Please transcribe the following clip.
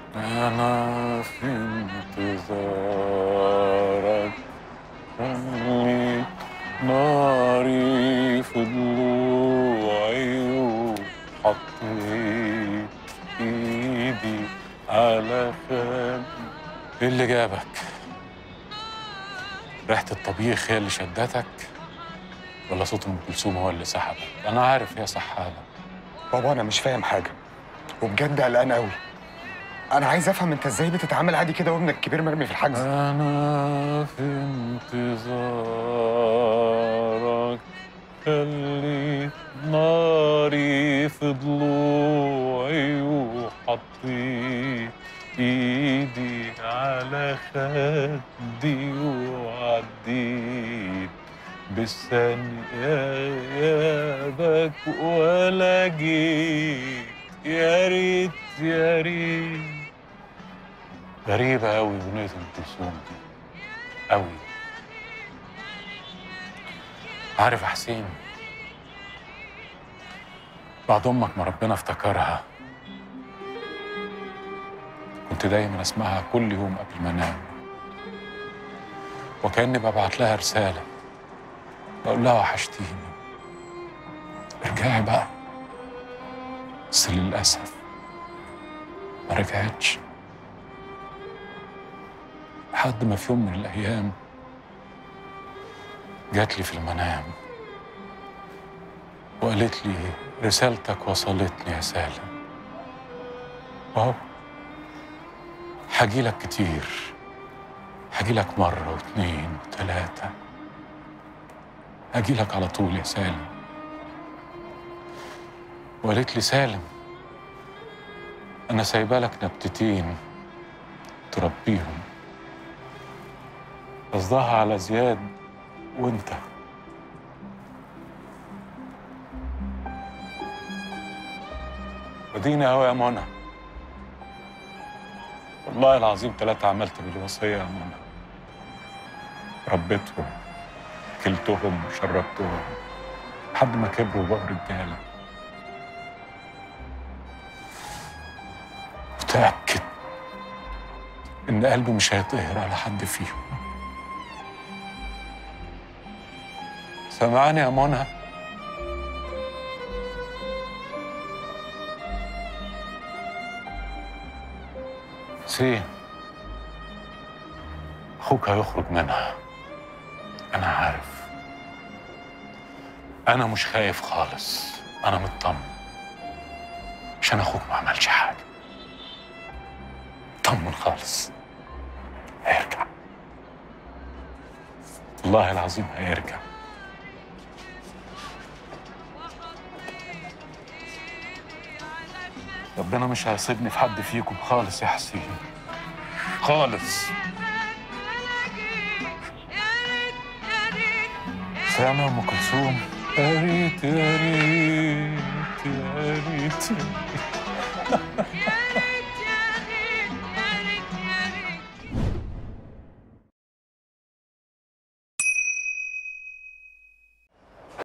أنا في انتظارك خليت ناري في ضلوعي وحطيت إيدي على خد إيه اللي جابك؟ ريحة الطبيخ هي اللي شدتك؟ ولا صوت أم كلثوم هو اللي سحبك؟ أنا عارف يا سحابة بابا انا مش فاهم حاجه وبجد قلقان قوي انا عايز افهم انت ازاي بتتعامل عادي كده وابنك الكبير مرمي في الحجز أنا في انتظارك خليت ناري في ضلوعي وحطيت إيدي على خدي وعديت بالثانية يابك ولا جيت يا ريت يا ريت غريبة أوي أغنية أم كلثوم دي أوي عارف يا حسين بعد أمك ما ربنا افتكرها كنت دايما أسمعها كل يوم قبل ما أنام وكأني ببعت لها رسالة بقول لها وحشتيني ارجعي بقى بس للأسف ما رجعتش لحد ما في يوم من الأيام جات لي في المنام وقالت لي رسالتك وصلتني يا سالم واو هجيلك كتير هجيلك مرة واتنين وتلاتة هجيلك على طول يا سالم وقالت لي سالم أنا سايبالك نبتتين تربيهم قصدها على زياد وانت ودينا اهو يا منى والله العظيم ثلاثة عملت بالوصية يا منى ربيتهم كلتهم وشربتهم لحد ما كبروا وبقوا رجالة متأكد إن قلبي مش هيطهر على حد فيهم سامعني يا منى سين أخوك هيخرج منها أنا عارف أنا مش خايف خالص أنا مطمن عشان أخوك ما عملش حاجة طمن خالص هيرجع والله العظيم هيرجع ربنا مش هيسيبني في حد فيكم خالص يا حسين خالص سامع ام كلثوم يا ريت يا ريت يا ريت